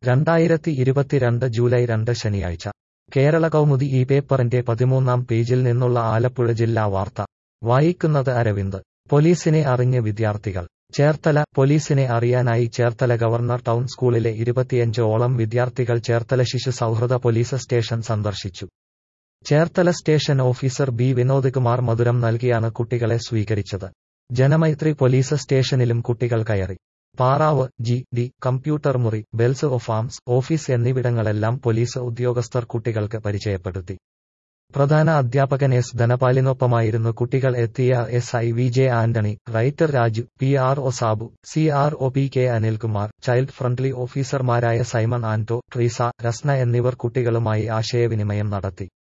രണ്ടായിരത്തി ഇരുപത്തിരണ്ട് ജൂലൈ രണ്ട് ശനിയാഴ്ച കേരള കൗമുദി ഈ പേപ്പറിന്റെ പതിമൂന്നാം പേജിൽ നിന്നുള്ള ആലപ്പുഴ ജില്ലാ വാർത്ത വായിക്കുന്നത് അരവിന്ദ് പോലീസിനെ അറിഞ്ഞ് വിദ്യാർത്ഥികൾ ചേർത്തല പോലീസിനെ അറിയാനായി ചേർത്തല ഗവർണർ ടൗൺ സ്കൂളിലെ ഇരുപത്തിയഞ്ച് ഓളം വിദ്യാർത്ഥികൾ ചേർത്തല ശിശു സൗഹൃദ പോലീസ് സ്റ്റേഷൻ സന്ദർശിച്ചു Cherthala station officer B Vinod Kumar മധുരം നൽകിയാണ് കുട്ടികളെ സ്വീകരിച്ചത് ജനമൈത്രി പോലീസ് സ്റ്റേഷനിലും കുട്ടികൾ കയറി പാറാവ് ജി ഡി കമ്പ്യൂട്ടർ മുറി ബെൽസ് ഓഫ് ആംസ് ഓഫീസ് എന്നിവിടങ്ങളെല്ലാം പോലീസ് ഉദ്യോഗസ്ഥർ കുട്ടികൾക്ക് പരിചയപ്പെടുത്തി പ്രധാന അധ്യാപകൻ എസ് ധനപാലിനൊപ്പമായിരുന്നു കുട്ടികൾ എത്തിയ S I V J Antony writer Raju P R O Sabu C R O P K Anilkumar child friendly ഓഫീസർമാരായ സൈമൺ ആന്റോ ട്രീസ രസ്ന എന്നിവർ കുട്ടികളുമായി ആശയവിനിമയം നടത്തി